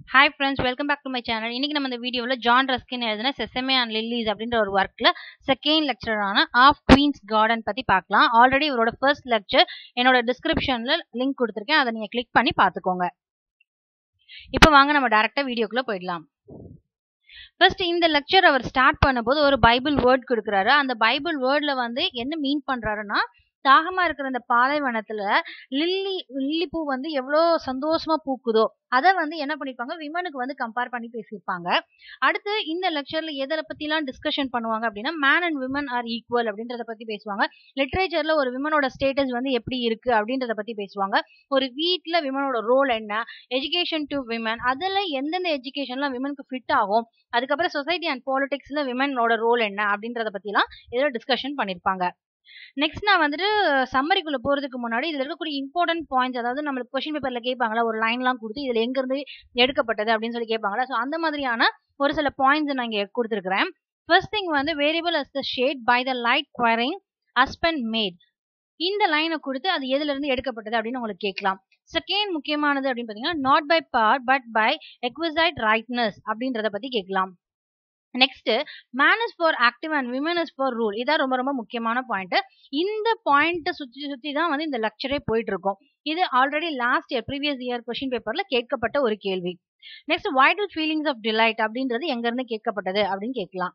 hi friends welcome back to my channel இன்னைக்கு நம்ம இந்த வீடியோவில் ஜான் ரஸ்கின் எழுதின செசமே அண்ட் லில்லிஸ் அப்படின்ற ஒரு ஒர்க்கில் செகண்ட் லெக்சரான ஆஃப் குவீன்ஸ் கார்டன் பற்றி பார்க்கலாம் ஆல்ரெடி இவரோட ஃபர்ஸ்ட் லெக்சர் என்னோட டிஸ்கிரிப்ஷனில் லிங்க் கொடுத்துருக்கேன் அதை நீங்கள் கிளிக் பண்ணி பார்த்துக்கோங்க இப்போ வாங்க நம்ம டேரெக்டாக வீடியோக்குள்ளே போயிடலாம் ஃபர்ஸ்ட் இந்த லெக்சர் அவர் ஸ்டார்ட் பண்ணும்போது ஒரு பைபிள் வேர்ட் கொடுக்குறாரு அந்த பைபிள் வேர்டில் வந்து என்ன மீன் பண்ணுறாருன்னா தாகமா இருக்கிற இந்த பாலைவனத்துல லில்லி லில்லி பூ வந்து எவ்வளோ சந்தோஷமா பூக்குதோ அதை வந்து என்ன பண்ணிருப்பாங்க விமனுக்கு வந்து கம்பேர் பண்ணி பேசியிருப்பாங்க அடுத்து இந்த லெக்சர்ல எதை பத்திலாம் டிஸ்கஷன் பண்ணுவாங்க அப்படின்னா man and women are equal அப்படின்றத பத்தி பேசுவாங்க லிட்ரேச்சர்ல ஒரு விமனோட ஸ்டேட்டஸ் வந்து எப்படி இருக்கு அப்படின்றத பத்தி பேசுவாங்க ஒரு வீட்ல விமனோட ரோல் என்ன எஜுகேஷன் டு விமன் அதுல எந்தெந்த எஜுகேஷன்லாம் விமனுக்கு ஃபிட் ஆகும் அதுக்கப்புறம் சொசைட்டி அண்ட் பாலிடிக்ஸ்ல விமனோட ரோல் என்ன அப்படின்றத பத்திலாம் இதில் டிஸ்கஷன் பண்ணிருப்பாங்க நெக்ஸ்ட் நான் வந்துட்டு சம்மரிக்குள்ள போறதுக்கு முன்னாடி இதுல இருக்கக்கூடிய இம்பார்ட்டன்ட் பாயிண்ட்ஸ் அதாவது நம்மளுக்கு கொஸ்டின் பேப்பர்ல கேட்பாங்களா ஒரு லைன்லாம் கொடுத்து இதுல எங்க இருந்து எடுக்கப்பட்டது அப்படின்னு சொல்லி கேட்பாங்களா ஸோ அந்த மாதிரியான ஒரு சில பாயிண்ட்ஸ் நான் இங்க கொடுத்துருக்கிறேன் ஃபர்ஸ்ட் திங் வந்து variable as the shade by the light quivering husband made இந்த லைனை கொடுத்து அது எதுல இருந்து எடுக்கப்பட்டது அப்படின்னு உங்களுக்கு கேட்கலாம் செகண்ட் முக்கியமானது அப்படின்னு பாத்தீங்கன்னா not by power but by exquisite rightness அப்படின்றத பத்தி கேட்கலாம் next man is for active and women is for rule இதான் ரொம்ப ரொம்ப முக்கியமான பாயிண்ட் இந்த பாயிண்ட்டை சுற்றி சுற்றி தான் வந்து இந்த லெக்சரே போயிட்டு இருக்கும் இது already last year previous year question பேப்பர்ல கேட்கப்பட்ட ஒரு கேள்வி next vital feelings of delight அப்படின்றது எங்க இருந்து கேட்கப்பட்டது அப்படின்னு கேட்கலாம்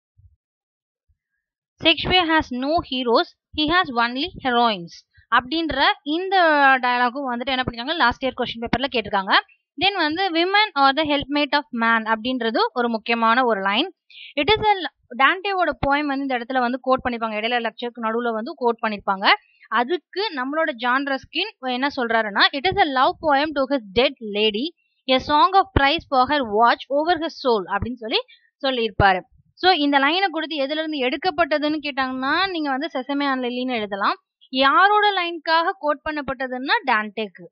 Shakespeare has no heroes he has only heroines அப்படின்ற இந்த டயலாகும் வந்துட்டு என்ன பண்ணிருக்காங்க லாஸ்ட் இயர் கொஸ்டின் பேப்பர்ல கேட்டிருக்காங்க தென் வந்து women are the helpmate of man அப்படின்றது ஒரு முக்கியமான ஒரு லைன் இட் இஸ் அ டான்டேவோட போயம் வந்து இந்த இடத்துல வந்து கோட் பண்ணிருப்பாங்க இடையில லெக்சருக்கு நடுவில் வந்து கோட் பண்ணிருப்பாங்க அதுக்கு நம்மளோட ஜான் ரஸ்கின் என்ன சொல்றாருன்னா it is a love poem to his dead lady a song of praise for her watch over his soul அப்படின்னு சொல்லி சொல்லியிருப்பாரு ஸோ இந்த லைனை கொடுத்து எதுல இருந்து எடுக்கப்பட்டதுன்னு கேட்டாங்கன்னா நீங்க வந்து செசமே ஆன்லைன்னு எழுதலாம் யாரோட லைனுக்காக கோட் பண்ணப்பட்டதுன்னா டான்டேக்கு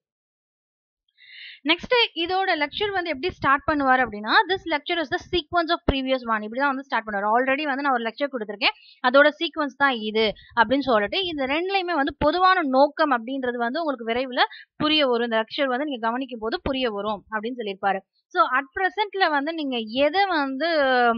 நெக்ஸ்ட் இதோட லெக்சர் வந்து எப்படி ஸ்டார்ட் பண்ணுவார் அப்படின்னா this lecture is the sequence of previous one இப்படிதான் வந்து ஸ்டார்ட் பண்ணுவார் ஆல்ரெடி வந்து நான் ஒரு லெக்சர் கொடுத்துருக்கேன் அதோட சீக்வன்ஸ் தான் இது அப்படின்னு சொல்லிட்டு இந்த ரெண்டுலையுமே வந்து பொதுவான நோக்கம் அப்படின்றது வந்து உங்களுக்கு விரைவில் புரிய வரும் இந்த லெக்சர் வந்து நீங்க கவனிக்கும் போது புரிய வரும் அப்படின்னு சொல்லியிருப்பாரு ஸோ அட் ப்ரெசென்ட்ல வந்து நீங்க எதை வந்து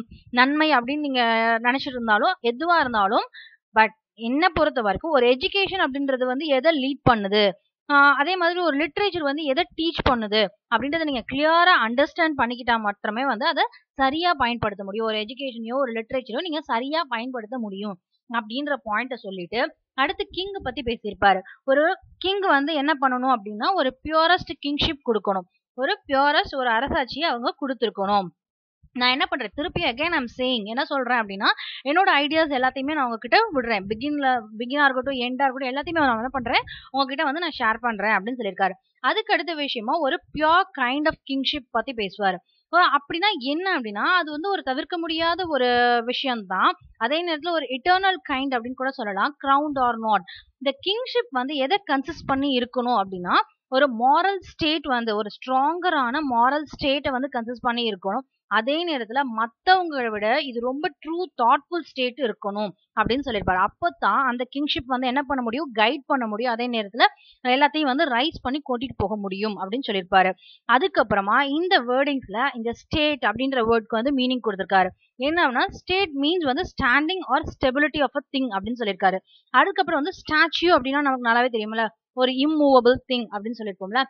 நன்மை அப்படின்னு நீங்க நினைச்சிட்டு இருந்தாலும் எதுவா இருந்தாலும் பட் என்ன பொறுத்த வரைக்கும் ஒரு எஜுகேஷன் அப்படின்றது வந்து எதை லீட் பண்ணுது அதே மாதிரி ஒரு லிட்ரேச்சர் வந்து எதை டீச் பண்ணுது அப்படின்றத நீங்க கிளியரா அண்டர்ஸ்டாண்ட் பண்ணிக்கிட்டா மட்டுமே வந்து அதை சரியா பயன்படுத்த முடியும் ஒரு எஜுகேஷனையோ ஒரு லிட்ரேச்சரோ நீங்க சரியா பயன்படுத்த முடியும் அப்படின்ற பாயிண்ட சொல்லிட்டு அடுத்து கிங் பத்தி பேசியிருப்பாரு ஒரு கிங் வந்து என்ன பண்ணணும் அப்படின்னா ஒரு பியூரஸ்ட் கிங்ஷிப் கொடுக்கணும் ஒரு பியூரஸ்ட் ஒரு அரசாட்சியை அவங்க கொடுத்துருக்கணும் நான் என்ன பண்றேன் திருப்பி அகைன் ஐம் சேயிங் என்ன சொல்றேன் அப்படின்னா என்னோட ஐடியாஸ் எல்லாத்தையுமே நான் உங்ககிட்ட விடுறேன் பிகின்ல பிகினா இருக்கட்டும் எண்டா இருக்கட்டும் எல்லாத்தையுமே நான் என்ன பண்றேன் உங்ககிட்ட வந்து நான் ஷேர் பண்றேன் அப்படின்னு சொல்லியிருக்காரு அதுக்கு அடுத்த விஷயமா ஒரு பியோர் கைண்ட் ஆஃப் கிங்ஷிப் பத்தி பேசுவாரு அப்படின்னா என்ன அப்படின்னா அது வந்து ஒரு தவிர்க்க முடியாத ஒரு விஷயம் தான் அதே நேரத்தில் ஒரு இட்டர்னல் கைண்ட் அப்படின்னு கூட சொல்லலாம் கிரவுண்ட் ஆர் நாட் இந்த கிங்ஷிப் வந்து எதை கன்சிஸ்ட் பண்ணி இருக்கணும் அப்படின்னா ஒரு மாரல் ஸ்டேட் வந்து ஒரு ஸ்ட்ராங்கரான மாரல் ஸ்டேட்டை வந்து கன்சிஸ்ட் பண்ணி இருக்கணும் அதே நேரத்துல மத்தவங்களை விட இது ரொம்ப ட்ரூ தாட்ஃபுல் ஸ்டேட் இருக்கணும் அப்படின்னு சொல்லியிருப்பாரு அப்பதான் அந்த கிங்ஷிப் வந்து என்ன பண்ண முடியும் கைட் பண்ண முடியும் அதே நேரத்துல எல்லாத்தையும் வந்து ரைஸ் பண்ணி கூட்டிட்டு போக முடியும் அப்படின்னு சொல்லியிருப்பாரு அதுக்கப்புறமா இந்த வேர்டிங்ஸ்ல இந்த ஸ்டேட் அப்படின்ற வேர்ட்க்கு வந்து மீனிங் கொடுத்திருக்காரு என்னன்னா ஸ்டேட் மீன்ஸ் வந்து standing or stability of a thing அப்படின்னு சொல்லியிருக்காரு அதுக்கப்புறம் வந்து ஸ்டாச்சு அப்படின்னா நமக்கு நல்லாவே தெரியும்ல ஒரு இம்மூவபிள் திங் அப்படின்னு சொல்லியிருப்போம்ல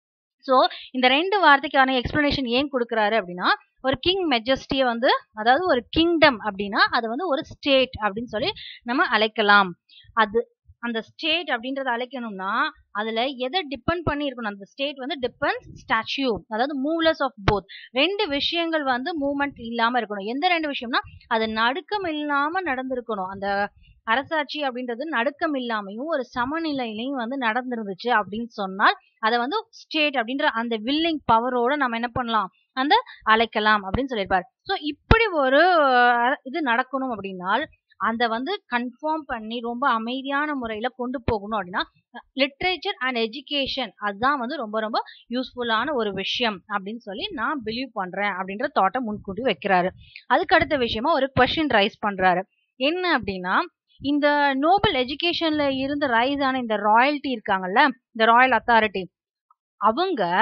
ஸோ இந்த ரெண்டு வார்த்தைக்கான எக்ஸ்பிளனேஷன் ஏன் கொடுக்குறாரு அப்படின்னா ஒரு கிங் மெஜஸ்டியை வந்து அதாவது ஒரு கிங்டம் அப்படின்னா அதை வந்து ஒரு ஸ்டேட் அப்படின்னு சொல்லி நம்ம அழைக்கலாம் அது அந்த ஸ்டேட் அப்படின்றத அழைக்கணும்னா அதுல எதை டிபெண்ட் பண்ணி இருக்கணும் அந்த ஸ்டேட் வந்து டிபெண்ட்ஸ் ஸ்டாச்சு அதாவது மூவ்லெஸ் ஆஃப் போத் ரெண்டு விஷயங்கள் வந்து மூவ்மெண்ட் இல்லாம இருக்கணும் எந்த ரெண்டு விஷயம்னா அது நடுக்கம் இல்லாம நடந்திருக்கணும் அந்த அரசாட்சி அப்படின்றது நடுக்கம் இல்லாமையும் ஒரு சமநிலையிலையும் வந்து நடந்துருந்துச்சு அப்படின்னு சொன்னால் அதை வந்து ஸ்டேட் அப்படின்ற அந்த வில்லிங் பவரோட நம்ம என்ன பண்ணலாம் அந்த அழைக்கலாம் அப்படின்னு சொல்லியிருப்பாரு ஸோ இப்படி ஒரு இது நடக்கணும் அப்படின்னால் அந்த வந்து கன்ஃபார்ம் பண்ணி ரொம்ப அமைதியான முறையில கொண்டு போகணும் அப்படின்னா லிட்ரேச்சர் அண்ட் எஜுகேஷன் அதுதான் வந்து ரொம்ப ரொம்ப யூஸ்ஃபுல்லான ஒரு விஷயம் அப்படின்னு சொல்லி நான் பிலீவ் பண்றேன் அப்படின்ற தாட்டை முன்கூட்டி வைக்கிறாரு அதுக்கு அடுத்த விஷயமா ஒரு கொஸ்டின் ரைஸ் பண்றாரு என்ன அப்படின்னா இந்த நோபல் எஜுகேஷன்ல இருந்து ரைஸ் ஆன இந்த ராயல்ட்டி இருக்காங்கல்ல இந்த ராயல் அத்தாரிட்டி அவங்க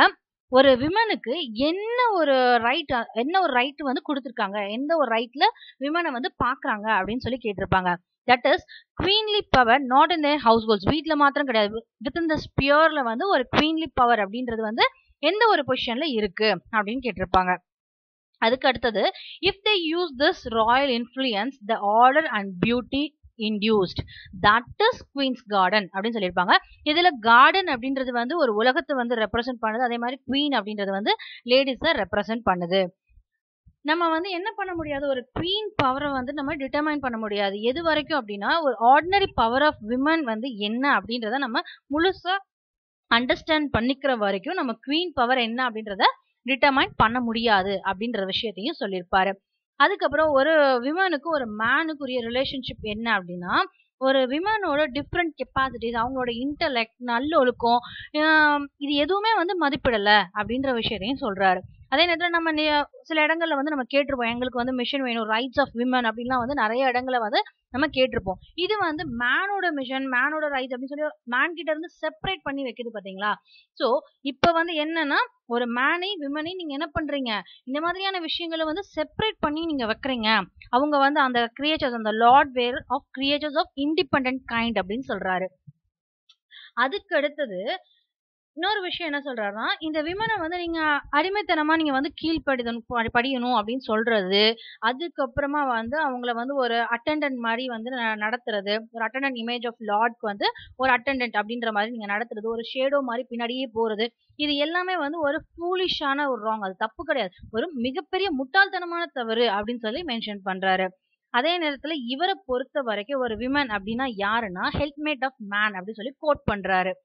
ஒரு விமனுக்கு என்ன ஒரு ரைட் என்ன ஒரு ரைட் வந்து கொடுத்துருக்காங்க எந்த ஒரு ரைட்ல விமனை வந்து பாக்குறாங்க அப்படின்னு சொல்லி கேட்டிருப்பாங்க that is queenly power not in their households வீட்டில் மாத்திரம் கிடையாது வித் இன் த ஸ்பியர்ல வந்து ஒரு குவீன்லி பவர் அப்படின்றது வந்து எந்த ஒரு பொசிஷன்ல இருக்கு அப்படின்னு கேட்டிருப்பாங்க அதுக்கு அடுத்தது if they use this royal influence the order and beauty induced that is queens garden அப்படின்னு சொல்லியிருப்பாங்க இதுல கார்டன் அப்படின்றது வந்து ஒரு உலகத்தை வந்து ரெப்ரசென்ட் பண்ணுது அதே மாதிரி குவீன் அப்படின்றது வந்து லேடிஸை ரெப்ரசென்ட் பண்ணுது நம்ம வந்து என்ன பண்ண முடியாது ஒரு குவீன் பவரை வந்து நம்ம டிட்டர்மைன் பண்ண முடியாது எது வரைக்கும் அப்படின்னா ஒரு ஆர்டினரி பவர் ஆஃப் விமன் வந்து என்ன அப்படின்றத நம்ம முழுசா அண்டர்ஸ்டாண்ட் பண்ணிக்கிற வரைக்கும் நம்ம குவீன் பவர் என்ன அப்படின்றத டிட்டர்மைன் பண்ண முடியாது அப்படின்ற விஷயத்தையும் சொல்லியிருப்பாரு அதுக்கப்புறம் ஒரு விமனுக்கு ஒரு மேனுக்குரிய ரிலேஷன்ஷிப் என்ன அப்படின்னா ஒரு விமனோட டிஃப்ரெண்ட் கெப்பாசிட்டிஸ் அவங்களோட இன்டலெக்ட் நல்லொழுக்கம் இது எதுவுமே வந்து மதிப்பிடல அப்படின்ற விஷயத்தையும் சொல்றாரு அதே நேரத்தில் நம்ம சில இடங்கள்ல வந்து நம்ம கேட்டிருப்போம் எங்களுக்கு வந்து மிஷன் வேணும் ரைட்ஸ் ஆஃப் விமன் அப்படின்லாம் வந்து நிறைய இடங்கள்ல வந்து நம்ம கேட்டிருப்போம் இது வந்து மேனோட மிஷன் மேனோட ரைட்ஸ் அப்படின்னு சொல்லி மேன் கிட்ட இருந்து செப்பரேட் பண்ணி வைக்குது பாத்தீங்களா சோ இப்ப வந்து என்னன்னா ஒரு மேனை விமனை நீங்க என்ன பண்றீங்க இந்த மாதிரியான விஷயங்களை வந்து செப்பரேட் பண்ணி நீங்க வைக்கிறீங்க அவங்க வந்து அந்த கிரியேச்சர்ஸ் அந்த lord where of creatures of independent kind அப்படின்னு சொல்றாரு அதுக்கு அடுத்தது இன்னொரு விஷயம் என்ன சொல்றாருன்னா இந்த விமனை வந்து நீங்க அடிமைத்தனமா நீங்க வந்து கீழ்ப்படிதணும் படியணும் அப்படின்னு சொல்றது அதுக்கப்புறமா வந்து அவங்கள வந்து ஒரு அட்டண்டன்ட் மாதிரி வந்து நடத்துறது ஒரு அட்டண்டன்ட் இமேஜ் ஆஃப் லார்ட்க்கு வந்து ஒரு அட்டண்டன்ட் அப்படின்ற மாதிரி நீங்க நடத்துறது ஒரு ஷேடோ மாதிரி பின்னாடியே போறது இது எல்லாமே வந்து ஒரு ஃபூலிஷான ஒரு ராங் அது தப்பு கிடையாது ஒரு மிகப்பெரிய முட்டாள்தனமான தவறு அப்படின்னு சொல்லி மென்ஷன் பண்றாரு அதே நேரத்துல இவரை பொறுத்த வரைக்கும் ஒரு விமன் அப்படின்னா யாருன்னா ஹெல்ப்மேட் ஆஃப் மேன் அப்படின்னு சொல்லி கோட் பண்றாரு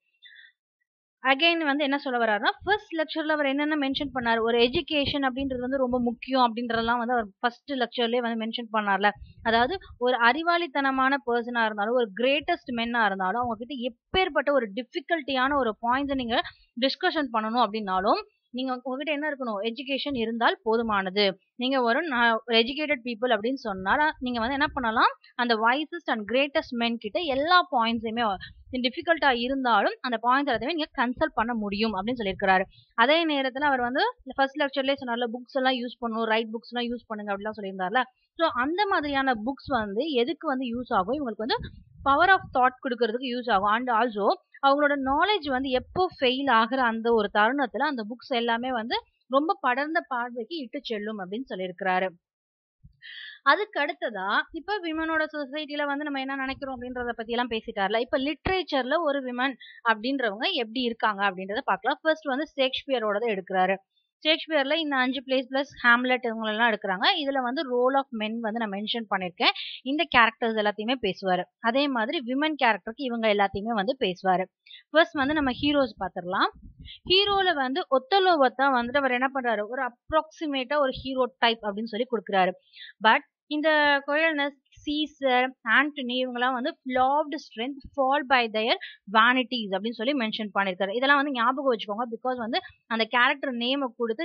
அகைன் வந்து என்ன சொல்ல வர்றாருன்னா ஃபர்ஸ்ட் லெக்சர்ல அவர் என்னென்ன மென்ஷன் பண்ணாரு ஒரு எஜுகேஷன் அப்படின்றது வந்து ரொம்ப முக்கியம் அப்படின்றதெல்லாம் வந்து அவர் ஃபர்ஸ்ட் லெக்சர்லயே வந்து மென்ஷன் பண்ணார்ல அதாவது ஒரு அறிவாளித்தனமான பர்சனா இருந்தாலும் ஒரு கிரேட்டஸ்ட் மென்னா இருந்தாலும் அவங்க கிட்ட எப்பேற்பட்ட ஒரு டிஃபிகல்ட்டியான ஒரு பாயிண்ட்ஸை நீங்க டிஸ்கஷன் பண்ணணும் அப்படின்னாலும் நீங்க உங்ககிட்ட என்ன இருக்கணும் எஜுகேஷன் இருந்தால் போதுமானது நீங்க ஒரு எஜுகேட்டட் பீப்புள் அப்படின்னு சொன்னா நீங்க வந்து என்ன பண்ணலாம் அந்த வைசஸ்ட் அண்ட் கிரேட்டஸ்ட் மென் கிட்ட எல்லா பாயிண்ட்ஸையுமே டிஃபிகல்ட்டா இருந்தாலும் அந்த பாயிண்ட்ஸ் எல்லாத்தையுமே நீங்க கன்சல்ட் பண்ண முடியும் அப்படின்னு சொல்லியிருக்கிறாரு அதே நேரத்துல அவர் வந்து ஃபர்ஸ்ட் லெக்சர்லேயே சொன்னார்ல புக்ஸ் எல்லாம் யூஸ் பண்ணும் ரைட் புக்ஸ் எல்லாம் யூஸ் பண்ணுங்க அப்படிலாம் சொல்லியிருந்தார்ல ஸோ அந்த மாதிரியான புக்ஸ் வந்து எதுக்கு வந்து யூஸ் ஆகும் இவங்களுக்கு வந்து பவர் ஆஃப் தாட் கொடுக்கறதுக்கு யூஸ் ஆகும் அண்ட் ஆல்சோ அவங்களோட நாலேஜ் வந்து எப்போ ஃபெயில் ஆகுற அந்த ஒரு தருணத்துல அந்த புக்ஸ் எல்லாமே வந்து ரொம்ப படர்ந்த பார்வைக்கு இட்டு செல்லும் அப்படின்னு சொல்லியிருக்கிறாரு அதுக்கு அடுத்ததா இப்ப விமனோட சொசைட்டில வந்து நம்ம என்ன நினைக்கிறோம் அப்படின்றத பத்தி எல்லாம் பேசிட்டார்ல இப்ப லிட்ரேச்சர்ல ஒரு விமன் அப்படின்றவங்க எப்படி இருக்காங்க அப்படின்றத பார்க்கலாம் ஃபர்ஸ்ட் வந்து ஷேக்ஸ்பியரோட எடுக்கிறாரு ஷேக்ஸ்பியர்ல இந்த அஞ்சு பிளேஸ் பிளஸ் ஹேம்லெட் இவங்களெல்லாம் எடுக்கிறாங்க இதுல வந்து ரோல் ஆஃப் மென் வந்து நான் மென்ஷன் பண்ணிருக்கேன் இந்த கேரக்டர்ஸ் எல்லாத்தையுமே பேசுவாரு அதே மாதிரி விமன் கேரக்டருக்கு இவங்க எல்லாத்தையுமே வந்து பேசுவாரு ஃபர்ஸ்ட் வந்து நம்ம ஹீரோஸ் பார்த்துடலாம் ஹீரோல வந்து ஒத்தலோவை தான் வந்துட்டு அவர் என்ன பண்றாரு ஒரு அப்ராக்சிமேட்டா ஒரு ஹீரோ டைப் அப்படின்னு சொல்லி கொடுக்குறாரு பட் இந்த கொயல்னஸ் சீசர் ஆண்டனி இவங்கெல்லாம் வந்து flawed strength fall by their vanities அப்படின்னு சொல்லி மென்ஷன் பண்ணியிருக்காரு இதெல்லாம் வந்து ஞாபகம் வச்சுக்கோங்க பிகாஸ் வந்து அந்த கேரக்டர் நேமை கொடுத்து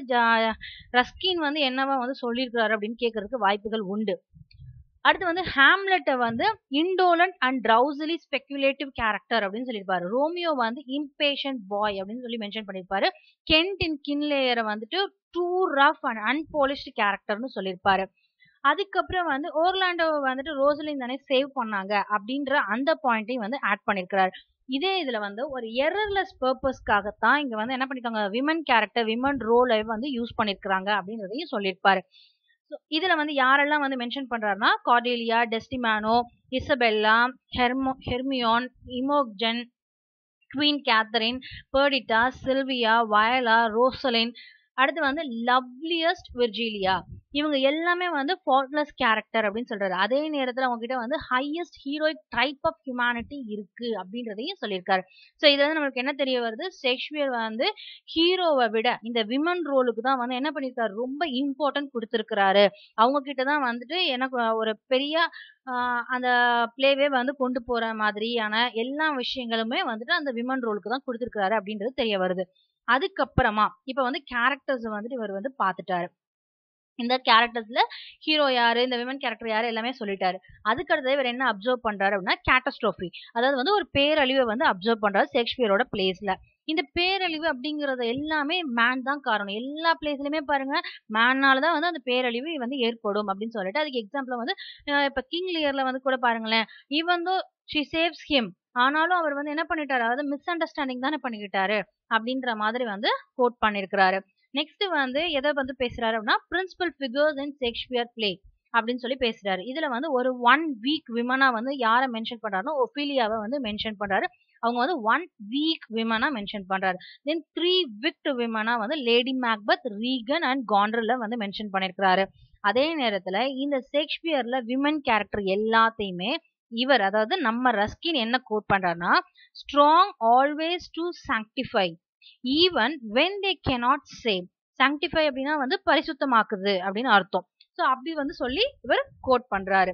ரஸ்கின் வந்து என்னவா வந்து சொல்லியிருக்கிறாரு அப்படின்னு கேட்கறதுக்கு வாய்ப்புகள் உண்டு அடுத்து வந்து ஹேம்லெட்டை வந்து indolent and drowsily speculative character அப்படின்னு சொல்லியிருப்பாரு ரோமியோ வந்து இம்பேஷன் பாய் அப்படின்னு சொல்லி மென்ஷன் பண்ணியிருப்பாரு கென்ட் இன் கின்லேயரை வந்துட்டு டூ ரஃப் அண்ட் அன்பாலிஷ்டு கேரக்டர்னு சொல்லியிருப்பாரு அதுக்கப்புறம் வந்து ஓர்லாண்டோவை வந்துட்டு ரோசலின் தானே சேவ் பண்ணாங்க அப்படின்ற அந்த பாயிண்ட்டையும் வந்து ஆட் பண்ணிருக்கிறாரு இதே இதுல வந்து ஒரு எரர்லெஸ் பர்பஸ்க்காகத்தான் இங்க வந்து என்ன பண்ணிருக்காங்க விமன் கேரக்டர் விமன் ரோலை வந்து யூஸ் பண்ணிருக்காங்க அப்படின்றதையும் சொல்லியிருப்பாரு இதுல வந்து யாரெல்லாம் வந்து மென்ஷன் பண்றாருன்னா கார்டேலியா டெஸ்டிமானோ இசபெல்லா ஹெர்மோ Hermione Imogen queen Katharine Perdita Silvia Viola Rosalind அடுத்து வந்து லவ்லியஸ்ட் விர்ஜீலியா இவங்க எல்லாமே வந்து ஃபால்ட்லெஸ் கேரக்டர் அப்படின்னு சொல்றாரு அதே நேரத்துல அவங்க கிட்ட வந்து highest heroic type of humanity இருக்கு அப்படின்றதையும் சொல்லியிருக்காரு ஸோ இது வந்து நம்மளுக்கு என்ன தெரிய வருது ஷேக்ஸ்பியர் வந்து ஹீரோவை விட இந்த விமன் ரோலுக்கு தான் வந்து என்ன பண்ணியிருக்காரு ரொம்ப இம்பார்ட்டன்ட் கொடுத்துருக்கிறாரு அவங்க கிட்ட தான் வந்துட்டு எனக்கு ஒரு பெரிய அந்த பிளேவே வந்து கொண்டு போற மாதிரியான எல்லா விஷயங்களுமே வந்துட்டு அந்த விமன் ரோலுக்கு தான் கொடுத்துருக்காரு அப்படின்றது தெரிய வருது அதுக்கப்புறமா இப்ப வந்து கேரக்டர்ஸ் வந்துட்டு இவர் வந்து பார்த்துட்டாரு இந்த கேரக்டர்ஸ்ல ஹீரோ யாரு இந்த விமன் கேரக்டர் யாரு எல்லாமே சொல்லிட்டாரு அதுக்கு அடுத்தது இவர் என்ன அப்சர்வ் பண்றாரு அப்படின்னா கேட்டஸ்ட்ரோஃபி அதாவது வந்து ஒரு பேரழிவை வந்து அப்சர்வ் பண்றாரு ஷேக்ஸ்பியரோட பிளேஸ்ல இந்த பேரழிவு அப்படிங்கறது எல்லாமே மேன் தான் காரணம் எல்லா பிளேஸ்லயுமே பாருங்க மேனால தான் வந்து அந்த பேரழிவு வந்து ஏற்படும் அப்படின்னு சொல்லிட்டு அதுக்கு எக்ஸாம்பிள் வந்து அஹ் இப்ப கிங் லியர்ல வந்து கூட பாருங்களேன் இவன் தோ ஷி சேவ்ஸ் ஹிம் ஆனாலும் அவர் வந்து என்ன பண்ணிட்டாரு அதாவது மிஸ் அண்டர்ஸ்டாண்டிங் தானே பண்ணிக்கிட்டாரு அப்படின்ற மாதிரி வந்து கோட் பண்ணிருக்கிறாரு நெக்ஸ்ட் வந்து எதை வந்து பேசுறாரு அப்படின்னா principal figures in Shakespeare play அப்படின்னு சொல்லி பேசுறாரு இதுல வந்து ஒரு ஒன் வீக் விமனா வந்து யாரை மென்ஷன் பண்றாருன்னா ஒஃபீலியாவை வந்து மென்ஷன் பண்றாரு அவங்க வந்து ஒன் வீக் விமனா மென்ஷன் பண்றாரு தென் த்ரீ விக்ட் விமனா வந்து லேடி மேக்பத் ரீகன் அண்ட் காண்ட்ரல்ல வந்து மென்ஷன் பண்ணிருக்கிறாரு அதே நேரத்துல இந்த ஷேக்ஸ்பியர்ல விமன் கேரக்டர் எல்லாத்தையுமே இவர் அதாவது நம்ம ரஸ்கின் என்ன கோட் பண்றாருன்னா strong always to sanctify even when they cannot save sanctify அப்படின்னா வந்து பரிசுத்தமாக்குது அப்படின்னு அர்த்தம் ஸோ அப்படி வந்து சொல்லி இவர் கோட் பண்றாரு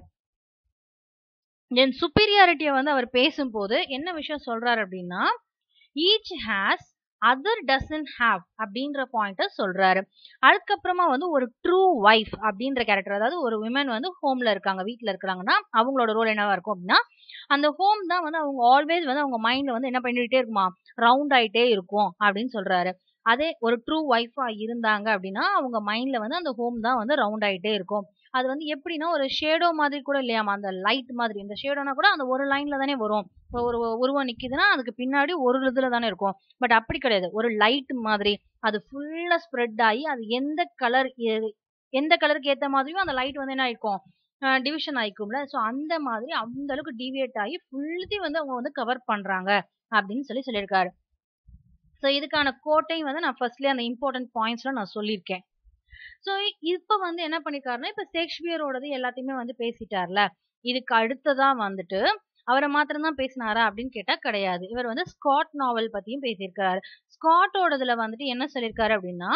தென் சுப்பீரியாரிட்டியை வந்து அவர் பேசும்போது என்ன விஷயம் சொல்றாரு அப்படின்னா each has other doesn't have அப்படின்ற பாயிண்ட சொல்றாரு அதுக்கப்புறமா வந்து ஒரு ட்ரூ ஒய்ஃப் அப்படின்ற கேரக்டர் அதாவது ஒரு விமன் வந்து ஹோம்ல இருக்காங்க வீட்ல இருக்கிறாங்கன்னா அவங்களோட ரோல் என்னவா இருக்கும் அப்படின்னா அந்த ஹோம் தான் வந்து அவங்க ஆல்வேஸ் வந்து அவங்க மைண்ட்ல வந்து என்ன பண்ணிட்டே இருக்குமா ரவுண்ட் ஆயிட்டே இருக்கும் அப்படின்னு சொல்றாரு அதே ஒரு ட்ரூ ஒய்ஃபா இருந்தாங்க அப்படின்னா அவங்க மைண்ட்ல வந்து அந்த ஹோம் தான் வந்து ரவுண்ட் ஆயிட்டே இருக்கும் அது வந்து எப்படின்னா ஒரு ஷேடோ மாதிரி கூட இல்லையாமா அந்த லைட் மாதிரி இந்த ஷேடோனா கூட அந்த ஒரு லைன்ல தானே வரும் இப்போ ஒரு உருவம் நிக்குதுன்னா அதுக்கு பின்னாடி ஒரு இதுல தானே இருக்கும் பட் அப்படி கிடையாது ஒரு லைட் மாதிரி அது ஃபுல்லா ஸ்ப்ரெட் ஆகி அது எந்த கலர் எந்த கலருக்கு ஏத்த மாதிரியும் அந்த லைட் வந்து என்ன ஆயிருக்கும் டிவிஷன் ஆயிக்கும்ல ஸோ அந்த மாதிரி அந்த அளவுக்கு டிவியேட் ஆகி ஃபுல்லுத்தையும் வந்து அவங்க வந்து கவர் பண்றாங்க அப்படின்னு சொல்லி சொல்லியிருக்காரு ஸோ இதுக்கான கோட்டையும் வந்து நான் ஃபர்ஸ்ட்லேயே அந்த இம்பார்ட்டன்ட் பாயிண்ட்ஸ்லாம் நான் சொல்லியிருக்கேன் ஸோ இப்போ வந்து என்ன பண்ணிருக்காருன்னா இப்போ ஷேக்ஸ்பியரோடது எல்லாத்தையுமே வந்து பேசிட்டார்ல இதுக்கு அடுத்ததா வந்துட்டு அவரை மாத்திரம் தான் பேசினாரா அப்படின்னு கேட்டா கிடையாது இவர் வந்து ஸ்காட் நாவல் பத்தியும் பேசியிருக்காரு ஸ்காட்டோடதுல வந்துட்டு என்ன சொல்லியிருக்காரு அப்படின்னா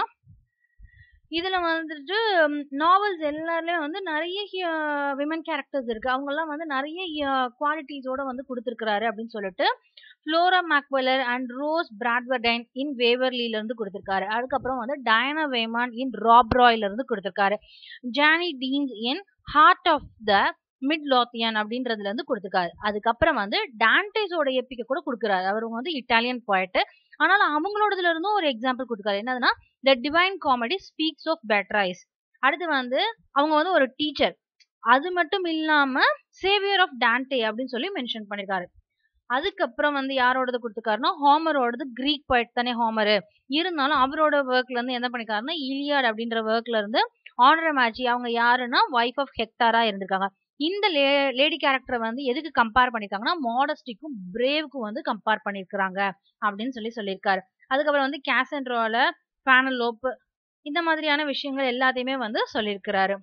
இதுல வந்துட்டு நாவல்ஸ் எல்லாருலயும் வந்து நிறைய விமன் கேரக்டர்ஸ் இருக்கு அவங்க எல்லாம் வந்து நிறைய குவாலிட்டிஸோட வந்து கொடுத்துருக்காரு அப்படின்னு சொல்லிட்டு Flora MacIvor and Rose Bradwardine in வேவர்லில இருந்து கொடுத்திருக்காரு அதுக்கப்புறம் வந்து டயனா வேமான் இன் ராப்ராய்ல இருந்து கொடுத்திருக்காரு Jeanie Deans in Heart of the Midlothian அப்படின்றதுல இருந்து கொடுத்துருக்காரு அதுக்கப்புறம் வந்து டான்டேஸோட எப்பிக்க கூட கொடுக்குறாரு அவர் வந்து இட்டாலியன் போயிட்டு ஆனாலும் அவங்களோடதுல இருந்தும் ஒரு எக்ஸாம்பிள் கொடுக்குறாரு என்னதுன்னா the Divine Comedy speaks of Beatrice அடுத்து வந்து அவங்க வந்து ஒரு டீச்சர் அது மட்டும் இல்லாம சேவியர் ஆஃப் டான்டே அப்படின்னு சொல்லி மென்ஷன் பண்ணிருக்காரு அதுக்கப்புறம் வந்து யாரோடது கொடுத்துருக்காருன்னா ஹோமரோடது கிரீக் போயிட் தானே ஹோமரு இருந்தாலும் அவரோட ஒர்க்ல இருந்து என்ன பண்ணிருக்காருன்னா இலியாட் அப்படின்ற ஒர்க்ல இருந்து ஆனர் மேட்சி அவங்க யாருன்னா ஒய்ஃப் ஆஃப் ஹெக்டாரா இருந்திருக்காங்க இந்த லே லேடி கேரக்டரை வந்து எதுக்கு கம்பேர் பண்ணிருக்காங்கன்னா மாடஸ்டிக்கும் பிரேவுக்கும் வந்து கம்பேர் பண்ணிருக்காங்க அப்படின்னு சொல்லி சொல்லியிருக்காரு அதுக்கப்புறம் வந்து கேசன்ட்ரோல பேனலோப் இந்த மாதிரியான விஷயங்கள் எல்லாத்தையுமே வந்து சொல்லியிருக்கிறாரு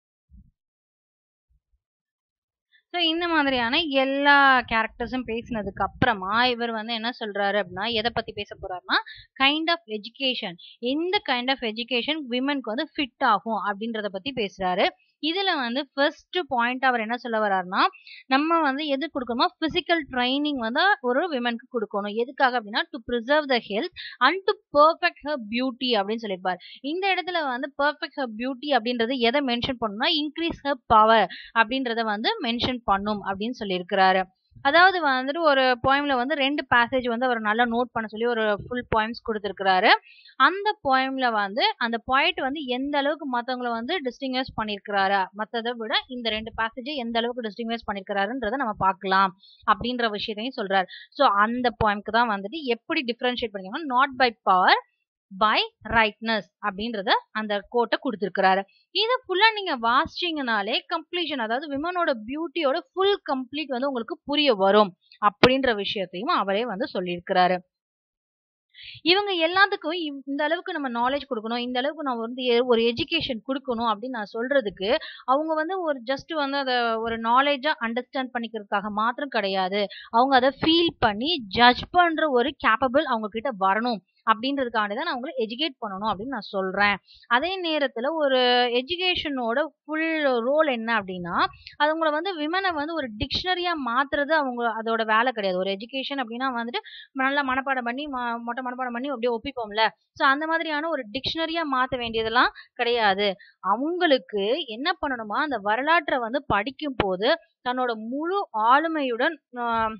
ஸோ இந்த மாதிரியான எல்லா கேரக்டர்ஸும் பேசினதுக்கு அப்புறமா இவர் வந்து என்ன சொல்றாரு அப்படின்னா எதை பத்தி பேச போறாருன்னா கைண்ட் ஆஃப் எஜுகேஷன் எந்த கைண்ட் ஆஃப் எஜுகேஷன் விமனுக்கு வந்து ஃபிட் ஆகும் அப்படின்றத பத்தி பேசுறாரு இதுல வந்து ஃபர்ஸ்ட் பாயிண்ட் அவர் என்ன சொல்ல வர்றாருன்னா நம்ம வந்து எது கொடுக்கணுமோ பிசிக்கல் ட்ரைனிங் வந்து ஒரு விமனுக்கு கொடுக்கணும் எதுக்காக அப்படின்னா to preserve the health and to perfect her beauty அப்படின்னு சொல்லியிருப்பார் இந்த இடத்துல வந்து பர்ஃபெக்ட் ஹர் பியூட்டி அப்படின்றது எதை மென்ஷன் பண்ணணும்னா இன்க்ரீஸ் ஹர் பவர் அப்படின்றத வந்து மென்ஷன் பண்ணும் அப்படின்னு சொல்லியிருக்கிறாரு அதாவது வந்துட்டு ஒரு போயம்ல வந்து ரெண்டு பேசேஜ் வந்து அவர் நல்லா நோட் பண்ண சொல்லி ஒரு ஃபுல் போயம்ஸ் கொடுத்துருக்கிறாரு அந்த போயம்ல வந்து அந்த பாயிண்ட் வந்து எந்த அளவுக்கு மற்றவங்களை வந்து டிஸ்டிங்யூஸ் பண்ணியிருக்கிறாரு மற்றதை விட இந்த ரெண்டு பேசேஜை எந்த அளவுக்கு டிஸ்டிங்யூஸ் பண்ணியிருக்கிறாருன்றத நம்ம பார்க்கலாம் அப்படின்ற விஷயத்தையும் சொல்றாரு ஸோ அந்த போயம்க்கு தான் வந்துட்டு எப்படி டிஃபரன்ஷியேட் பண்ணிக்கணும் not by power by rightness அப்படின்றத அந்த கோட்டை கொடுத்துருக்கிறாரு இதை ஃபுல்லா நீங்க வாசிச்சீங்கனாலே கம்ப்ளீஷன் அதாவது விமனோட பியூட்டியோட ஃபுல் கம்ப்ளீட் வந்து உங்களுக்கு புரிய வரும் அப்படின்ற விஷயத்தையும் அவரே வந்து சொல்லியிருக்கிறாரு இவங்க எல்லாத்துக்கும் இந்த அளவுக்கு நம்ம நாலேஜ் கொடுக்கணும் இந்த அளவுக்கு நம்ம வந்து ஒரு எஜுகேஷன் கொடுக்கணும் அப்படின்னு நான் சொல்றதுக்கு அவங்க வந்து ஒரு ஜஸ்ட் வந்து அதை ஒரு நாலேஜா அண்டர்ஸ்டாண்ட் பண்ணிக்கிறதுக்காக மாத்திரம் கிடையாது அவங்க அதை ஃபீல் பண்ணி ஜட்ஜ் பண்ற ஒரு கேப்பபிள் அவங்க கிட்ட வரணும் அப்படின்றதுக்காண்டி தான் நான் உங்களை எஜுகேட் பண்ணணும் அப்படின்னு நான் சொல்றேன் அதே நேரத்துல ஒரு எஜுகேஷனோட ஃபுல் ரோல் என்ன அப்படின்னா அது உங்களை வந்து விமனை வந்து ஒரு டிக்ஷனரியா மாத்துறது அவங்க அதோட வேலை கிடையாது ஒரு எஜுகேஷன் அப்படின்னா வந்துட்டு நல்லா மனப்பாடம் பண்ணி மொட்டை மனப்பாடம் பண்ணி அப்படியே ஒப்பிப்போம்ல ஸோ அந்த மாதிரியான ஒரு டிக்ஷனரியா மாத்த வேண்டியதெல்லாம் கிடையாது அவங்களுக்கு என்ன பண்ணணுமா அந்த வரலாற்றை வந்து படிக்கும் போது தன்னோட முழு ஆளுமையுடன்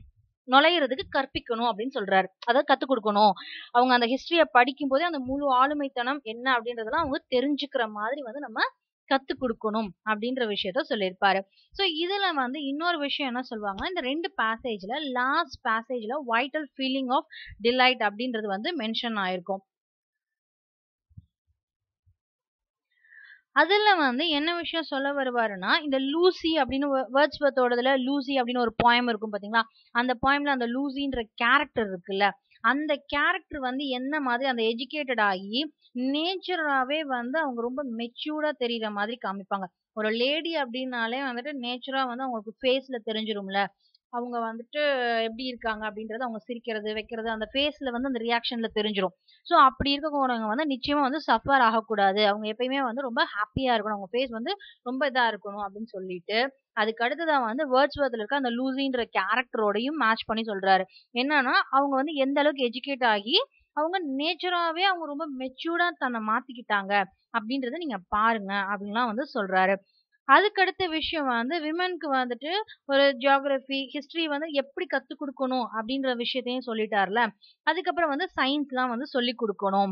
நுழையிறதுக்கு கற்பிக்கணும் அப்படின்னு சொல்றாரு அதாவது கத்துக் கொடுக்கணும் அவங்க அந்த ஹிஸ்டரிய படிக்கும் போதே அந்த முழு ஆளுமைத்தனம் என்ன அப்படின்றதெல்லாம் அவங்க தெரிஞ்சுக்கிற மாதிரி வந்து நம்ம கத்து கொடுக்கணும் அப்படின்ற விஷயத்த சொல்லியிருப்பாரு ஸோ இதுல வந்து இன்னொரு விஷயம் என்ன சொல்லுவாங்கன்னா இந்த ரெண்டு பேசேஜ்ல லாஸ்ட் பேசேஜ்ல வைட்டல் ஃபீலிங் ஆஃப் டிலைட் அப்படின்றது வந்து மென்ஷன் ஆயிருக்கும் அதுல வந்து என்ன விஷயம் சொல்ல வருவாருன்னா இந்த லூசி அப்படின்னு வேர்ட்ஸ் பத்தோடதுல லூசி அப்படின்னு ஒரு போயம் இருக்கும் பாத்தீங்களா அந்த போயம்ல அந்த லூசின்ற கேரக்டர் இருக்குல்ல அந்த கேரக்டர் வந்து என்ன மாதிரி அந்த எஜுகேட்டட் ஆகி நேச்சுராவே வந்து அவங்க ரொம்ப மெச்சூர்டா தெரியுற மாதிரி காமிப்பாங்க ஒரு லேடி அப்படின்னாலே வந்துட்டு நேச்சுரா வந்து அவங்களுக்கு ஃபேஸ்ல தெரிஞ்சிரும்ல அவங்க வந்துட்டு எப்படி இருக்காங்க அப்படின்றது அவங்க சிரிக்கிறது வைக்கிறது அந்த ஃபேஸ்ல வந்து அந்த ரியாக்ஷன்ல தெரிஞ்சிரும் ஸோ அப்படி இருக்கவங்க வந்து நிச்சயமா வந்து சஃபர் ஆகக்கூடாது அவங்க எப்பயுமே வந்து ரொம்ப ஹாப்பியா இருக்கணும் அவங்க ஃபேஸ் வந்து ரொம்ப இதா இருக்கணும் அப்படின்னு சொல்லிட்டு அதுக்கு அடுத்ததான் வந்து வேர்ட்ஸ் வேர்த்தில் இருக்க அந்த லூசின்ற கேரக்டரோடையும் மேட்ச் பண்ணி சொல்றாரு என்னன்னா அவங்க வந்து எந்த அளவுக்கு எஜுகேட் ஆகி அவங்க நேச்சராவே அவங்க ரொம்ப மெச்சூர்டா தன்னை மாத்திக்கிட்டாங்க அப்படின்றத நீங்க பாருங்க அப்படின்லாம் வந்து சொல்றாரு அதுக்கடுத்த விஷயம் வந்து விமனுக்கு வந்துட்டு ஒரு ஜியாகிரபி ஹிஸ்டரி வந்து எப்படி கத்து கொடுக்கணும் அப்படின்ற விஷயத்தையும் சொல்லிட்டார்ல அதுக்கப்புறம் வந்து சயின்ஸ் தான் வந்து சொல்லி கொடுக்கணும்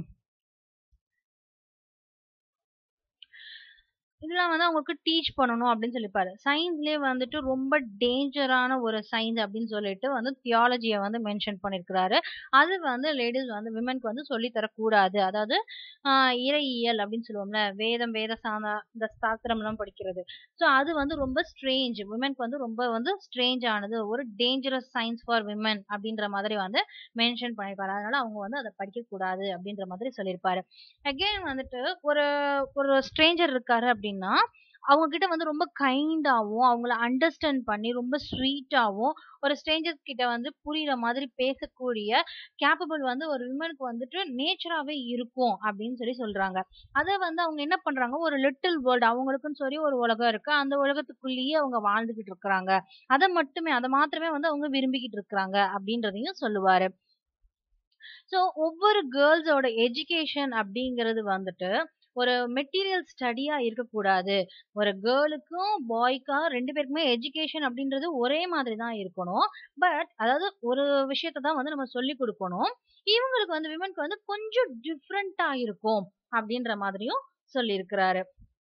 இதெல்லாம் வந்து அவங்களுக்கு டீச் பண்ணணும் அப்படின்னு சொல்லிப்பாரு சயின்ஸ்லயே வந்துட்டு ரொம்ப டேஞ்சரான ஒரு சயின்ஸ் அப்படின்னு சொல்லிட்டு வந்து தியாலஜியை வந்து மென்ஷன் பண்ணிருக்கிறாரு அது வந்து லேடிஸ் வந்து விமனுக்கு வந்து சொல்லி தரக்கூடாது அதாவது ஆஹ் இறையியல் அப்படின்னு சொல்லுவோம்ல வேதம் வேத சாந்தா இந்த சாஸ்திரம் எல்லாம் படிக்கிறது ஸோ அது வந்து ரொம்ப ஸ்ட்ரேஞ்ச் விமனுக்கு வந்து ரொம்ப வந்து ஸ்ட்ரேஞ்ச் ஆனது ஒரு டேஞ்சரஸ் சயின்ஸ் ஃபார் விமன் அப்படின்ற மாதிரி வந்து மென்ஷன் பண்ணிருப்பாரு அதனால அவங்க வந்து அதை படிக்க கூடாது அப்படின்ற மாதிரி சொல்லியிருப்பாரு அகைன் வந்துட்டு ஒரு ஒரு ஸ்ட்ரேஞ்சர் இருக்காரு அப்படின்னா அவங்க கிட்ட வந்து ரொம்ப கைண்டாவும் அவங்கள அண்டர்ஸ்டாண்ட் பண்ணி ரொம்ப ஸ்வீட்டாவும் ஒரு ஸ்ட்ரேஞ்சர்ஸ் கிட்ட வந்து புரியுற மாதிரி பேசக்கூடிய கேப்பபிள் வந்து ஒரு விமனுக்கு வந்துட்டு நேச்சராகவே இருக்கும் அப்படின்னு சொல்லி சொல்றாங்க அதை வந்து அவங்க என்ன பண்றாங்க ஒரு லிட்டில் வேர்ல்டு அவங்களுக்குன்னு சொல்லி ஒரு உலகம் இருக்கு அந்த உலகத்துக்குள்ளேயே அவங்க வாழ்ந்துகிட்டு இருக்கிறாங்க அதை மட்டுமே அதை மாத்திரமே வந்து அவங்க விரும்பிக்கிட்டு இருக்கிறாங்க அப்படின்றதையும் சொல்லுவாரு ஸோ ஒவ்வொரு கேர்ள்ஸோட எஜுகேஷன் அப்படிங்கிறது வந்துட்டு ஒரு மெட்டீரியல் ஸ்டடியா இருக்கக்கூடாது ஒரு கேர்ளுக்கும் பாய்க்கா ரெண்டு பேருக்குமே எஜுகேஷன் அப்படின்றது ஒரே மாதிரி தான் இருக்கணும் பட் அதாவது ஒரு விஷயத்தை தான் வந்து நம்ம சொல்லி கொடுக்கணும் இவங்களுக்கு வந்து விமனுக்கு வந்து கொஞ்சம் டிஃப்ரெண்டா இருக்கும் அப்படின்ற மாதிரியும் சொல்லியிருக்கிறாரு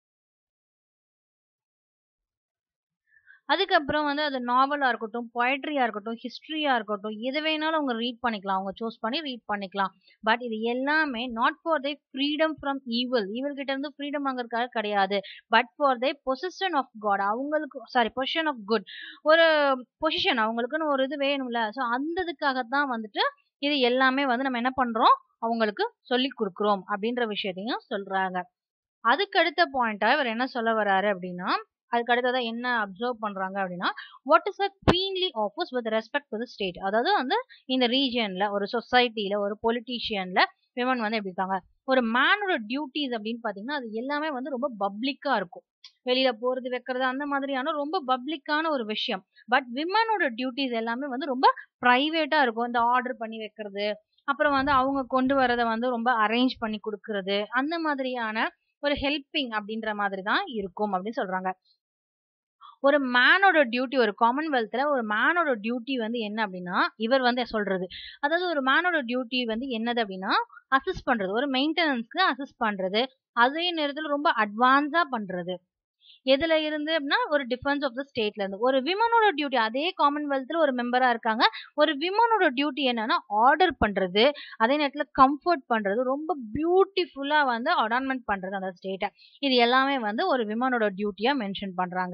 அதுக்கப்புறம் வந்து அது நாவலா இருக்கட்டும் பொயட்ரியா இருக்கட்டும் ஹிஸ்டரியா இருக்கட்டும் எது வேணாலும் அவங்க ரீட் பண்ணிக்கலாம் அவங்க சூஸ் பண்ணி ரீட் பண்ணிக்கலாம் பட் இது எல்லாமே not for thy freedom from evil evil கிட்ட இருந்து ஃப்ரீடம் வாங்குறதுக்காக கிடையாது but for thy position of God அவங்களுக்கு சாரி பொசிஷன் ஆஃப் குட் ஒரு பொசிஷன் அவங்களுக்குன்னு ஒரு இது வேணும்ல ஸோ அந்த இதுக்காக தான் வந்துட்டு இது எல்லாமே வந்து நம்ம என்ன பண்றோம் அவங்களுக்கு சொல்லி கொடுக்குறோம் அப்படின்ற விஷயத்தையும் சொல்றாங்க அதுக்கு அடுத்த பாயிண்டா இவர் என்ன சொல்ல வராரு அப்படின்னா அதுக்கு அடுத்ததா என்ன அப்சர்வ் பண்றாங்க அப்படின்னா what is a queenly office with respect to the state அதாவது வந்து இந்த ரீஜியன்ல ஒரு சொசைட்டில ஒரு பொலிட்டீஷியன்ல விமன் வந்து எப்படி இருக்காங்க ஒரு மேனோட டியூட்டிஸ் அப்படின்னு பாத்தீங்கன்னா அது எல்லாமே வந்து ரொம்ப பப்ளிக்கா இருக்கும் வெளியில போறது வைக்கிறது அந்த மாதிரியான ரொம்ப பப்ளிக்கான ஒரு விஷயம் பட் விமனோட டியூட்டிஸ் எல்லாமே வந்து ரொம்ப பிரைவேட்டா இருக்கும் இந்த ஆர்டர் பண்ணி வைக்கிறது அப்புறம் வந்து அவங்க கொண்டு வரதை வந்து ரொம்ப அரேஞ்ச் பண்ணி கொடுக்கறது அந்த மாதிரியான ஒரு ஹெல்பிங் அப்படின்ற மாதிரி தான் இருக்கும் அப்படின்னு சொல்றாங்க ஒரு மேனோட டியூட்டி ஒரு காமன்வெல்த்ல ஒரு மேனோட டியூட்டி வந்து என்ன அப்படின்னா இவர் வந்து சொல்றது அதாவது ஒரு மேனோட டியூட்டி வந்து என்னது அப்படின்னா அசிஸ்ட் பண்றது ஒரு மெயின்டெனன்ஸ்க்கு அசிஸ்ட் பண்றது அதே நேரத்துல ரொம்ப அட்வான்ஸா பண்றது எதுல இருந்து அப்படின்னா ஒரு டிஃபென்ஸ் ஆஃப் த ஸ்டேட்ல இருந்து ஒரு விமனோட டியூட்டி அதே காமன்வெல்த்ல ஒரு மெம்பரா இருக்காங்க ஒரு விமனோட டியூட்டி என்னன்னா ஆர்டர் பண்றது அதே நேரத்துல கம்ஃபர்ட் பண்றது ரொம்ப பியூட்டிஃபுல்லா வந்து அடான்மெண்ட் பண்றது அந்த ஸ்டேட்டை இது எல்லாமே வந்து ஒரு விமனோட டியூட்டியா மென்ஷன் பண்றாங்க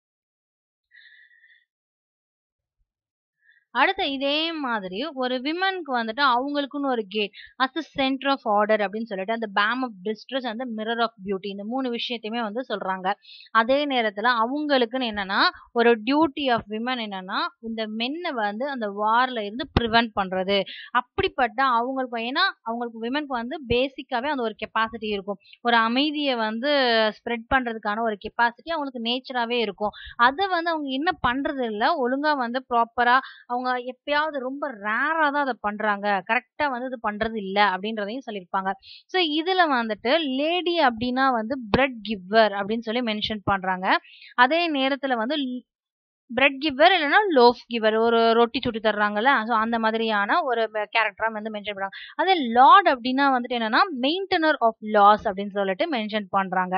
அடுத்த இதே மாதிரி ஒரு விமனுக்கு வந்துட்டு அவங்களுக்குன்னு ஒரு gate as centre of order அப்படின்னு சொல்லிட்டு அந்த பேம் ஆஃப் டிஸ்ட்ரஸ் அந்த மிரர் ஆஃப் பியூட்டி இந்த மூணு விஷயத்தையுமே வந்து சொல்றாங்க அதே நேரத்துல அவங்களுக்குன்னு என்னன்னா ஒரு டியூட்டி ஆஃப் விமன் என்னன்னா இந்த மென்னை வந்து அந்த வார்ல இருந்து ப்ரிவென்ட் பண்றது அப்படிப்பட்ட அவங்களுக்கு ஏன்னா அவங்களுக்கு விமனுக்கு வந்து பேசிக்காவே அந்த ஒரு கெப்பாசிட்டி இருக்கும் ஒரு அமைதியை வந்து ஸ்ப்ரெட் பண்றதுக்கான ஒரு கெப்பாசிட்டி அவங்களுக்கு நேச்சராகவே இருக்கும் அதை வந்து அவங்க என்ன பண்றது இல்லை ஒழுங்கா வந்து ப்ராப்பரா அவங்க எப்பயாவது ரொம்ப ரேரா தான் அதை பண்றாங்க கரெக்டா வந்து இது பண்றது இல்ல அப்படின்றதையும் சொல்லியிருப்பாங்க ஸோ இதுல வந்துட்டு லேடி அப்படின்னா வந்து பிரெட் கிவர் அப்படின்னு சொல்லி மென்ஷன் பண்றாங்க அதே நேரத்துல வந்து பிரெட் கிவர் இல்லைன்னா லோஃப் கிவர் ஒரு ரொட்டி சுட்டு தர்றாங்கல்ல ஸோ அந்த மாதிரியான ஒரு கேரக்டரா வந்து மென்ஷன் பண்றாங்க அதே லார்ட் அப்படின்னா வந்துட்டு என்னன்னா மெயின்டெனர் ஆஃப் லாஸ் அப்படின்னு சொல்லிட்டு மென்ஷன் பண்றாங்க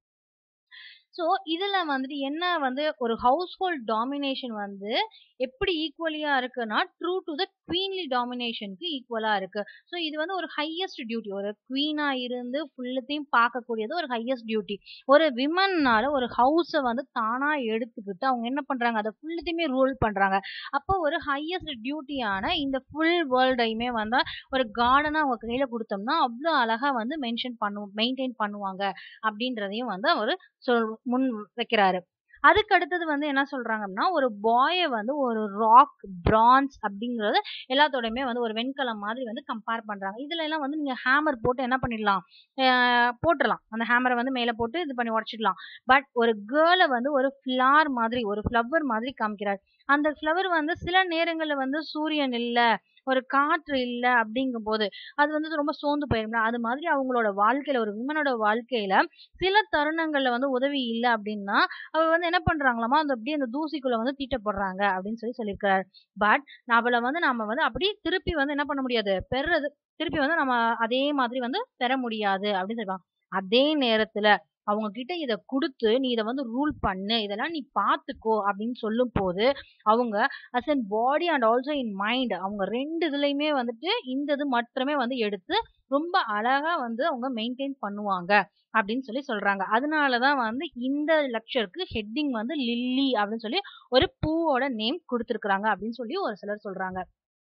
ஸோ இதுல வந்துட்டு என்ன வந்து ஒரு ஹவுஸ் ஹோல்ட் டாமினேஷன் வந்து எப்படி ஈக்குவலியா இருக்குன்னா ட்ரூ டு த குவீன்லி டாமினேஷனுக்கு ஈக்குவலா இருக்கு ஸோ இது வந்து ஒரு ஹையஸ்ட் டியூட்டி ஒரு குவீனா இருந்து ஃபுல்லத்தையும் பார்க்கக்கூடியது ஒரு ஹையஸ்ட் டியூட்டி ஒரு விமன்னால ஒரு ஹவுஸை வந்து தானா எடுத்துக்கிட்டு அவங்க என்ன பண்றாங்க அதை ஃபுல்லத்தையுமே ரூல் பண்றாங்க அப்போ ஒரு ஹையஸ்ட் டியூட்டியான இந்த ஃபுல் வேர்ல்டையுமே வந்து ஒரு கார்டனா அவங்க கையில கொடுத்தோம்னா அவ்வளோ அழகா வந்து மென்ஷன் பண்ணு மெயின்டைன் பண்ணுவாங்க அப்படின்றதையும் வந்து அவர் சொல் முன் வைக்கிறாரு அதுக்கு அடுத்தது வந்து என்ன சொல்றாங்கன்னா ஒரு பாயை வந்து ஒரு ராக் பிரான்ஸ் அப்படிங்கறது எல்லாத்தோடையுமே வந்து ஒரு வெண்கலம் மாதிரி வந்து கம்பேர் பண்றாங்க இதுல எல்லாம் வந்து நீங்க ஹேமர் போட்டு என்ன பண்ணிடலாம் போட்டுடலாம் அந்த ஹேமரை வந்து மேல போட்டு இது பண்ணி உடச்சிடலாம் பட் ஒரு கேர்ளை வந்து ஒரு ஃபிளார் மாதிரி ஒரு ஃப்ளவர் மாதிரி காமிக்கிறார் அந்த ஃப்ளவர் வந்து சில நேரங்கள்ல வந்து சூரியன் இல்ல ஒரு காற்று இல்ல அப்படிங்கும் போது அது வந்து ரொம்ப சோர்ந்து போயிரும்ல அது மாதிரி அவங்களோட வாழ்க்கையில ஒரு விமனோட வாழ்க்கையில சில தருணங்கள்ல வந்து உதவி இல்ல அப்படின்னா அவ வந்து என்ன பண்றாங்களாமா அந்த அப்படியே அந்த தூசிக்குள்ள வந்து தீட்டப்படுறாங்க அப்படின்னு சொல்லி சொல்லியிருக்கிறார் பட் அவளை வந்து நாம வந்து அப்படி திருப்பி வந்து என்ன பண்ண முடியாது பெறது திருப்பி வந்து நம்ம அதே மாதிரி வந்து பெற முடியாது அப்படின்னு சொல்லுவாங்க அதே நேரத்துல அவங்க கிட்ட இத குடுத்து நீ இத வந்து ரூல் பண்ணு இதெல்லாம் நீ பாத்துக்கோ அப்படின்னு சொல்லும் போது அவங்க as in body and also in mind அவங்க ரெண்டு இதுலயுமே வந்துட்டு இந்த இது மட்டுமே வந்து எடுத்து ரொம்ப அழகா வந்து அவங்க மெயின்டைன் பண்ணுவாங்க அப்படின்னு சொல்லி சொல்றாங்க அதனாலதான் வந்து இந்த லெக்சருக்கு ஹெட்டிங் வந்து லில்லி அப்படின்னு சொல்லி ஒரு பூவோட நேம் கொடுத்துருக்காங்க அப்படின்னு சொல்லி ஒரு சிலர் சொல்றாங்க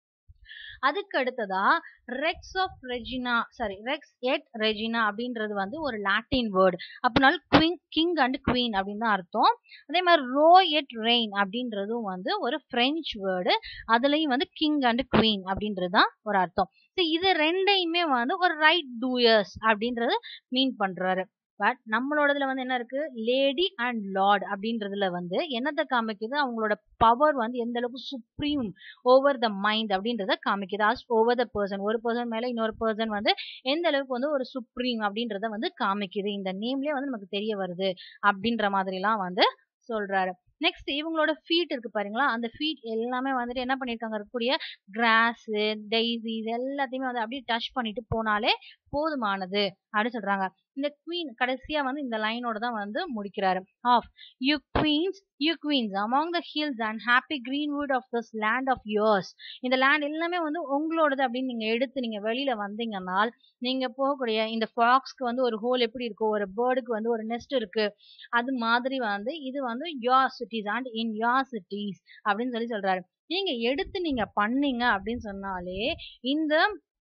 அதுக்கு அடுத்ததா Rex of Regina sorry Rex et Regina அப்படின்றது வந்து ஒரு லாட்டின் வேர்டு அப்படின்னாலும் குவிங் கிங் அண்ட் குவீன் அப்படின்னு தான் அர்த்தம் அதே மாதிரி ரோ எட் ரெயின் அப்படின்றதும் வந்து ஒரு பிரெஞ்சு வேர்டு அதுலயும் வந்து கிங் அண்ட் குவீன் அப்படின்றது தான் ஒரு அர்த்தம் இது ரெண்டையுமே வந்து ஒரு ரைட் டூயர்ஸ் அப்படின்றது மீன் பண்றாரு பட் நம்மளோடதுல வந்து என்ன இருக்கு லேடி அண்ட் லார்ட் அப்படின்றதுல வந்து என்னத்தை காமிக்குது அவங்களோட பவர் வந்து எந்த அளவுக்கு சுப்ரீம் ஓவர் த மைண்ட் அப்படின்றத காமிக்குது ஆஸ் ஓவர் த பர்சன் ஒரு பர்சன் மேல இன்னொரு பர்சன் வந்து எந்த அளவுக்கு வந்து ஒரு சுப்ரீம் அப்படின்றத வந்து காமிக்குது இந்த நேம்லயே வந்து நமக்கு தெரிய வருது அப்படின்ற மாதிரிலாம் வந்து சொல்றாரு நெக்ஸ்ட் இவங்களோட ஃபீட் இருக்கு பாருங்களா அந்த ஃபீட் எல்லாமே வந்துட்டு என்ன பண்ணிருக்காங்க இருக்கக்கூடிய கிராஸ் டெய்ஸிஸ் எல்லாத்தையுமே வந்து அப்படியே டச் பண்ணிட்டு போனாலே போதுமானது அப்படின்னு சொல்றாங்க இந்த குவீன் கடைசியா வந்து இந்த லைனோட தான் வந்து முடிக்கிறாரு of you queens you queens among the hills and happy greenwood of this land of yours இந்த லேண்ட் எல்லாமே வந்து உங்களோடது அப்படின்னு நீங்க எடுத்து நீங்க வெளியில வந்தீங்கன்னா நீங்க போகக்கூடிய இந்த ஃபாக்ஸ்க்கு வந்து ஒரு ஹோல் எப்படி இருக்கும் ஒரு பேர்டுக்கு வந்து ஒரு நெஸ்ட் இருக்கு அது மாதிரி வந்து இது வந்து your cities and in your cities அப்படின்னு சொல்லி சொல்றாரு நீங்க எடுத்து நீங்க பண்ணீங்க அப்படின்னு சொன்னாலே இந்த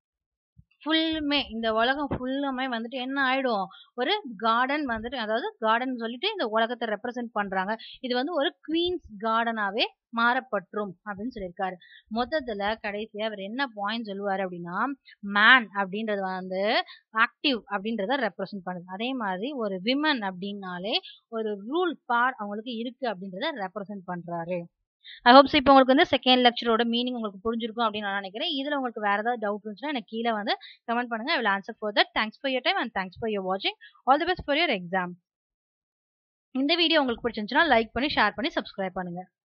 ஃபுல்லுமே இந்த உலகம் ஃபுல்லுமே வந்துட்டு என்ன ஆயிடும் ஒரு கார்டன் வந்துட்டு அதாவது கார்டன் சொல்லிட்டு இந்த உலகத்தை ரெப்ரசென்ட் பண்றாங்க இது வந்து ஒரு குவீன்ஸ் கார்டனாவே மாறப்பட்டுரும் அப்படின்னு சொல்லியிருக்காரு மொத்தத்துல கடைசியா அவர் என்ன பாயிண்ட் சொல்லுவாரு அப்படின்னா மேன் அப்படின்றது வந்து ஆக்டிவ் அப்படின்றத ரெப்ரசென்ட் பண்ணுது அதே மாதிரி ஒரு விமன் அப்படின்னாலே ஒரு ரூல் பார் அவங்களுக்கு இருக்கு அப்படின்றத ரெப்ரசென்ட் பண்றாரு ஐ ஹோப்ஸ் இப்போ உங்களுக்கு வந்து செகண்ட் லெக்சரோட மீனிங் உங்களுக்கு புரிஞ்சிருக்கும் அப்படின்னு நான் நினைக்கிறேன் இதுல உங்களுக்கு வேற ஏதாவது டவுட் இருந்துச்சுன்னா எனக்கு கீழே வந்து கமெண்ட் பண்ணுங்க I will answer for that thanks for your time and thanks for your வாட்சிங் all the best for your exam இந்த வீடியோ உங்களுக்கு பிடிச்சிருந்துச்சுன்னா லைக் பண்ணி ஷேர் பண்ணி சப்ஸ்கிரைப் பண்ணுங்க